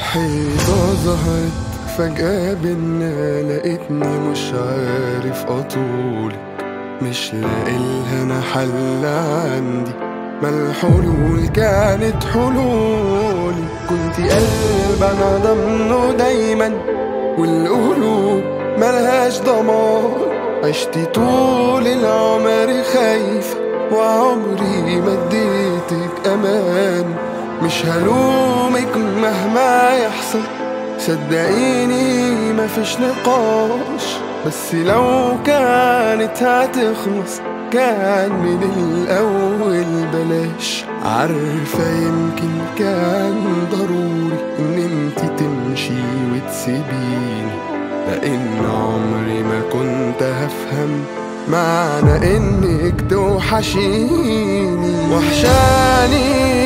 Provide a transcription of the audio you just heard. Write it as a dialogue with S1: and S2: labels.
S1: حيطة ظهرت فجأة بينا لقيتني مش عارف أطولك مش لاقيلها أنا حل عندي ما الحلول كانت حلولي كنت قلب أنا ضمنه دايما والقلوب ملهاش ضمان عشت طول العمر خايفة وعمري ما اديتك أمان مش هلومك مهما يحصل صدقيني مفيش نقاش بس لو كانت هتخلص كان من الأول بلاش عارفة يمكن كان ضروري إن انت تمشي وتسيبيني لأن عمري ما كنت هفهم معنى إنك توحشيني وحشاني